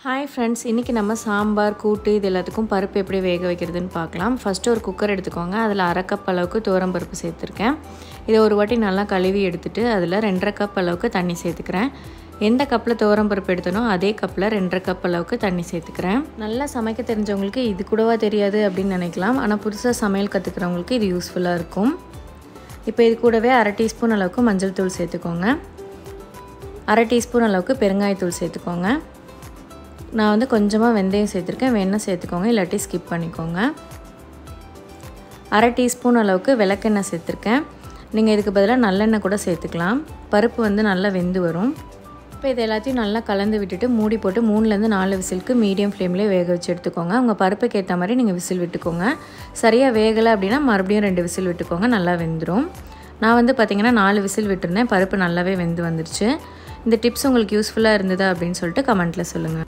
hi friends இன்றைக்கி நம்ம சாம்பார் கூட்டு இது எல்லாத்துக்கும் பருப்பு எப்படி வேக வைக்கிறதுன்னு பார்க்கலாம் ஃபஸ்ட்டு ஒரு குக்கர் எடுத்துக்கோங்க அதில் அரை கப் அளவுக்கு துவரம் பருப்பு சேர்த்துருக்கேன் இதை ஒரு வாட்டி நல்லா கழுவி எடுத்துட்டு அதில் ரெண்டரை கப் அளவுக்கு தண்ணி சேர்த்துக்கிறேன் எந்த கப்பில் துவரம் பருப்பு எடுத்தனோ அதே கப்பில் ரெண்டரை கப் அளவுக்கு தண்ணி சேர்த்துக்கிறேன் நல்லா சமைக்க தெரிஞ்சவங்களுக்கு இது கூடவா தெரியாது அப்படின்னு நினைக்கலாம் ஆனால் புதுசாக சமையல் கற்றுக்கிறவங்களுக்கு இது யூஸ்ஃபுல்லாக இருக்கும் இப்போ இது கூடவே அரை டீஸ்பூன் அளவுக்கு மஞ்சள் தூள் சேர்த்துக்கோங்க அரை டீஸ்பூன் அளவுக்கு பெருங்காயத்தூள் சேர்த்துக்கோங்க நான் வந்து கொஞ்சமாக வெந்தயம் சேர்த்துருக்கேன் வேணால் சேர்த்துக்கோங்க இல்லாட்டி ஸ்கிப் பண்ணிக்கோங்க அரை டீஸ்பூன் அளவுக்கு விளக்கெண்ணெய் சேர்த்துருக்கேன் நீங்கள் இதுக்கு பதிலாக நல்லெண்ணெய் கூட சேர்த்துக்கலாம் பருப்பு வந்து நல்லா வெந்து வரும் இப்போ இது எல்லாத்தையும் நல்லா கலந்து விட்டுட்டு மூடி போட்டு மூணுலேருந்து நாலு விசிலுக்கு மீடியம் ஃப்ளேம்லேயே வேக வச்சு எடுத்துக்கோங்க உங்கள் பருப்புக்கு ஏற்ற மாதிரி நீங்கள் விசில் விட்டுக்கோங்க சரியாக வேகலை அப்படின்னா மறுபடியும் ரெண்டு விசில் விட்டுக்கோங்க நல்லா வெந்துடும் நான் வந்து பார்த்திங்கன்னா நாலு விசில் விட்டுருந்தேன் பருப்பு நல்லாவே வெந்து வந்துருச்சு இந்த டிப்ஸ் உங்களுக்கு யூஸ்ஃபுல்லாக இருந்ததா அப்படின்னு சொல்லிட்டு கமெண்ட்டில் சொல்லுங்கள்